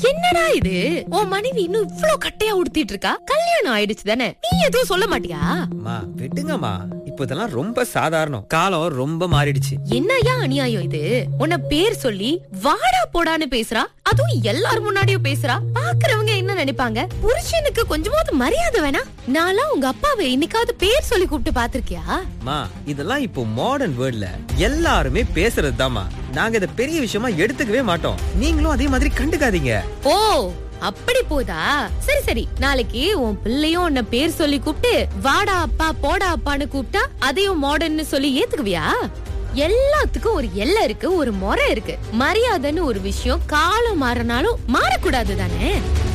என்னடா இது உன் மனைவி இன்னும் இவ்ளோ கட்டையா உடுத்திட்டு இருக்கா கல்யாணம் ஆயிடுச்சு தானே நீ எதுவும் சொல்ல மாட்டியா அம்மா விடுங்கம்மா இப்போ இதெல்லாம் ரொம்ப சாதாரணம் காலம் ரொம்ப மாறிடுச்சு என்னய்யா அநியாயம் இது உன்னை பேர் சொல்லி வாடா போடான்னு பேசுறா அதுவும் எல்லாரும் முன்னாடியும் பேசுறா பாக்குறவங்க என்ன நினைப்பாங்க புருஷனுக்கு கொஞ்சமாவது மரியாதை வேணா நான்லாம் உங்க அப்பாவை இன்னைக்காவது பேர் சொல்லி கூப்பிட்டு பாத்திருக்கியா அம்மா இதெல்லாம் இப்போ மாடர்ன் வேர்ல்ட்ல எல்லாருமே பேசுறது தாம்மா நாங்க இதை பெரிய விஷயமா எடுத்துக்கவே மாட்டோம் நீங்களும் அதே மாதிரி கண்டுக்காதீங்க ஓ அப்படி போதா சரி சரி நாளைக்கு உன் பிள்ளையும் உன்னை பேர் சொல்லி கூப்பிட்டு வாடா அப்பா போடா அப்பான்னு கூப்பிட்டா அதையும் மாடர்ன்னு சொல்லி ஏத்துக்குவியா எல்லாத்துக்கும் ஒரு எல்லை இருக்கு ஒரு முறை இருக்கு மரியாதைன்னு ஒரு விஷயம் காலம் மாறினாலும் மாறக்கூடாது தானே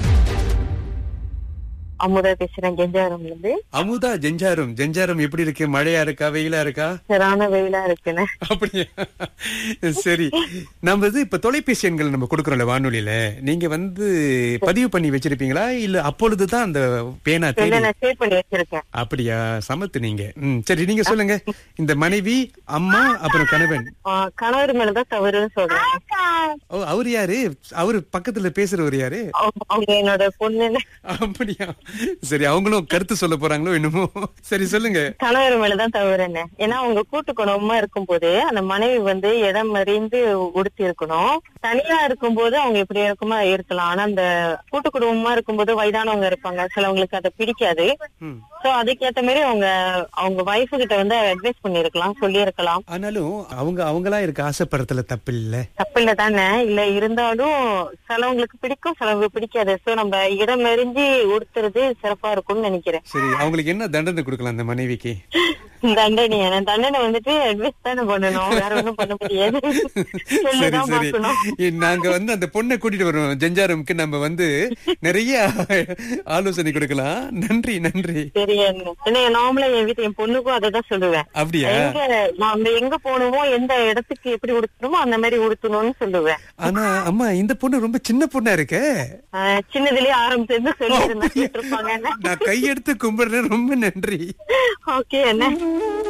அமுதா பேசுறேன் கெஞ்சாரம்ல இருந்து அமுதா ஜெஞ்சாரம் ஜெஞ்சாரம் எப்படி இருக்கு மழையா இருக்கா வெயிலா இருக்கா சரியான வெயிலா இருக்குன்னு அப்படியா சரி நம்ம இது இப்ப தொலைபேசி எண்கள் நம்ம கொடுக்கறோம்ல வானொலியில நீங்க வந்து பதிவு பண்ணி வச்சிருப்பீங்களா இல்ல அப்பொழுதுதான் அந்த பேனா இல்ல தேடி நான் சேவ் பண்ணி வச்சிருக்கேன் அப்படியா சமத்து நீங்க ம், சரி நீங்க சொல்லுங்க இந்த மனைவி அம்மா அப்புறம் கணவன் ஆ, கணவர் மேலதான் தவறுன்னு சொல்றேன் ஓ அவர் யாரு அவரு பக்கத்துல பேசுறவர் யாரு அவங்க- அவங்க என்னோட பொண்ணு அப்படியா சரி அவங்களும் கருத்து சொல்ல போறாங்களோ என்னமோ சரி சொல்லுங்க கணவர் மேலதான் தவறுன்னு ஏன்னா அவங்க கூட்டு குடும்பமா இருக்கும்போது அந்த மனைவி வந்து இடம் அறிந்து உடுத்தி இருக்கணும் தனியா இருக்கும்போது அவங்க இப்படி இருக்குமா இருக்கலாம் ஆனா அந்த கூட்டு குடும்பமா இருக்கும்போது வயதானவங்க இருப்பாங்க சிலவங்களுக்கு அதை பிடிக்காது ம். சோ அதுக்கேத்த மாதிரி அவங்க அவங்க வைஃப் கிட்ட வந்து அட்வைஸ் பண்ணிருக்கலாம் சொல்லியிருக்கலாம் ஆனாலும் அவங்க அவங்களா இருக்க ஆசைப்படுறதுல தப்பு இல்ல தப்பில்ல தானே இல்ல இருந்தாலும் சிலவங்களுக்கு பிடிக்கும் சிலவங்களுக்கு பிடிக்காது சோ நம்ம இடம் அறிஞ்சு உடுத்துறது சிறப்பா இருக்கும்னு நினைக்கிறேன் சரி அவங்களுக்கு என்ன தண்டனை கொடுக்கலாம் அந்த மனைவிக்கு தண்டனை நான் தண்டனை வந்துட்டு அட்வைஸ் தானே பண்ணணும் வேற ஒண்ணும் பண்ண முடியாது சரி சொல்லிதான் சரி பார்க்கணும் இ- நாங்க வந்து அந்த பொண்ணை கூட்டிட்டு வருவோம் ஜெஞ்சாரம்க்கு நம்ம வந்து நிறைய ஆலோசனை கொடுக்கலாம் நன்றி நன்றி சரி என்ன நார்மலா என் வீட்டு என் பொண்ணுக்கும் அதை தான் சொல்லுவேன் அப்படியா எங்க நாம எங்க போகணுமோ எந்த இடத்துக்கு எப்படி உடுத்தணுமோ அந்த மாதிரி உடுத்தணும்னு சொல்லுவேன் ஆனா அம்மா இந்த பொண்ணு ரொம்ப சின்ன பொண்ணா இருக்க ஆஹ் சின்னதுலயே ஆரம்பிச்சிருந்து சொல்லி இருப்பாங்க நான் கையெடுத்து கும்பிடுறேன் ரொம்ப நன்றி ஓகே என்ன